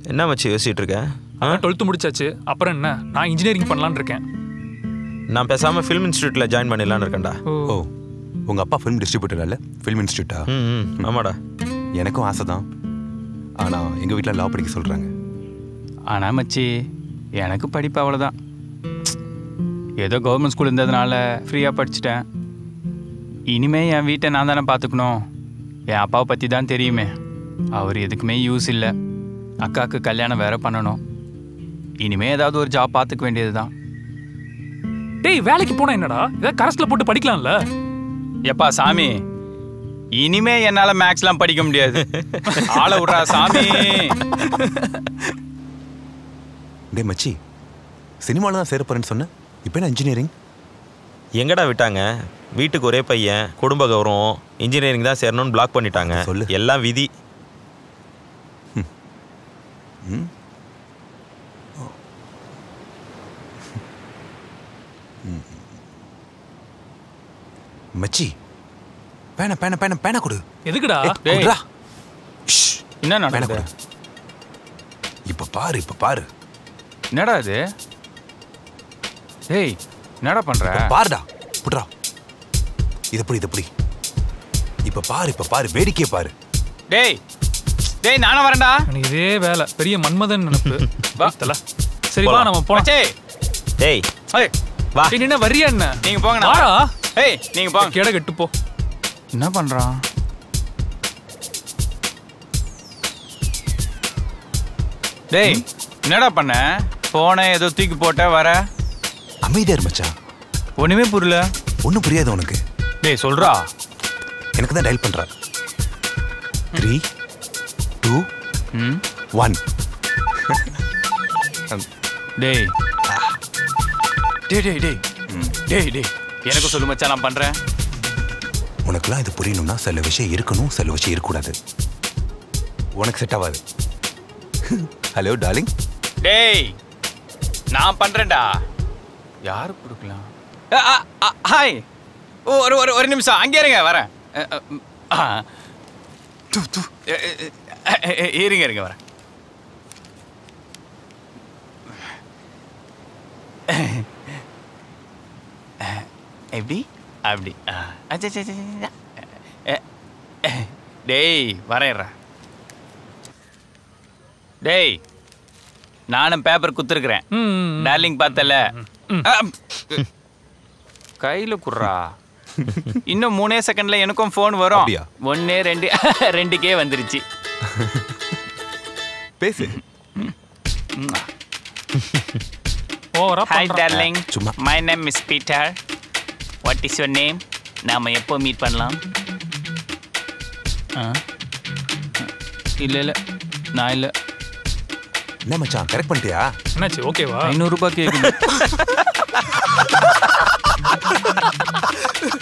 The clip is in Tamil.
என்ன மச்சி யோசிச்சுட்டு இருக்க ஆ? அதான் டுவெல்த்து முடிச்சாச்சு அப்புறம் என்ன நான் இன்ஜினியரிங் பண்ணலான்னு இருக்கேன் நான் பேசாம ஃபிலிம் இன்ஸ்டியூட்ல ஜாயின் பண்ணிடலான்னு இருக்கேன்டா ஓ உங்க அப்பா ஃபிலிம் டிஸ்ட்ரிபியூட்டர் இல்ல ஃபிலிம் இன்ஸ்டியூட்டா ம் ம் ஆமாடா எனக்கும் ஆசை தான் ஆனா எங்க வீட்ல லா படிக்க சொல்றாங்க ஆனா மச்சி எனக்கு படிப்பு அவ்வளோதான் ஏதோ கவர்மெண்ட் ஸ்கூல் இருந்ததுனால ஃப்ரீயாக படிச்சிட்டேன் இனிமே என் வீட்டை நான் தானே பார்த்துக்கணும் என் அப்பாவை பற்றி தான் தெரியுமே அவர் எதுக்குமே யூஸ் இல்லை அக்காவுக்கு கல்யாணம் வேற பண்ணணும் இனிமே ஏதாவது ஒரு ஜாப் பார்த்துக்க வேண்டியது தான் டேய் வேலைக்கு போனா என்னடா ஏதாவது கரஸ்ல போட்டு படிக்கலாம்ல எப்பா சாமி இனிமே என்னால மேக்ஸ்லாம் படிக்க முடியாது ஆளை விட்றா சாமி டே மச்சி சினிமால தான் சேர போறேன்னு சொன்னேன் இப்போ என்ன இன்ஜினியரிங் எங்கடா விட்டாங்க வீட்டுக்கு ஒரே பையன் குடும்ப கௌரவம் இன்ஜினியரிங் தான் சேரணும்னு பிளாக் பண்ணிட்டாங்க சொல்லு. எல்லாம் விதி மச்சி பேன பேன பேன பேன கொடு எதுக்குடா டேய். குடுறா. ஷ், என்ன பேன நடக்குது கொடு இப்ப பாரு இப்ப பாரு என்னடா இது டேய் என்னடா பண்ற பாருடா புட்றா இது புடி இது புடி இப்ப பாரு இப்ப பாரு வேடிக்கையை பாரு டேய் டேய் நானும் வரேன்டா எனக்கு இதே வேலை பெரிய மன்மதன் நினைப்பு வா. தல சரி வா நம்ம போலாம் மச்சே டேய் ஏய் வா டேய், நீ என்ன வரியா என்ன நீங்க போங்க நான் வாடா வரேன். ஏய் நீங்க போங்க கெட கெட்டு போ என்ன பண்றான் டேய் என்னடா பண்ண போன ஏதோ தூக்கி போட்ட வர அமைதியா இரு மச்சான் ஒண்ணுமே புரியல ஒண்ணும் புரியாது உனக்கு டேய் சொல்றா எனக்கு தான் டயல் பண்றா த்ரீ டூ ம் ஒன் டேய் டேய் டேய் டேய் டேய் டேய் எனக்கு சொல்லு மச்சான் நான் பண்றேன் உனக்குலாம் இது புரியணும்னா சில விஷயம் இருக்கணும் சில விஷயம் இருக்கக்கூடாது உனக்கு செட் ஆகாது ஹலோ டார்லிங் டேய் நான் பண்றேன்டா யாரு கொடுக்கலாம் அ, அ, அ, ஹாய் ஓ, ஒரு ஒரு ஒரு நிமிஷம் அங்கே இருங்க வரேன் அ, அ, ம், ஆ. து, து. எ, எ, எ, எ, எ, இருங்க இருங்க வரேன் எப்படி அப்படி ஆ. அச்ச, அச்ச, அச்ச, அச்ச. எ, எ, டேய் வரேன்ரா டேய் நானும் பேப்பர் குத்துருக்குறேன் ம் டார்லிங் பார்த்தல கையில குடுறா இன்னும் மூணே செகண்ட்ல எனக்கும் ஃபோன் வரும் அப்படியா? ஒன்னே ரெண்டு ரெண்டுக்கே வந்துருச்சு பேசு ஓவரா ஹாய் பண்றான் டார்லிங் சும்மா. My name miss Peter what is your name நாம எப்போ மீட் பண்ணலாம் ஆ இல்லை இல்லை நான் இல்லை என்ன மச்சான் கரெக்ட் பண்ணிட்டியா என்னாச்சு ஓகேவா ஐநூறுரூபா கேட்குது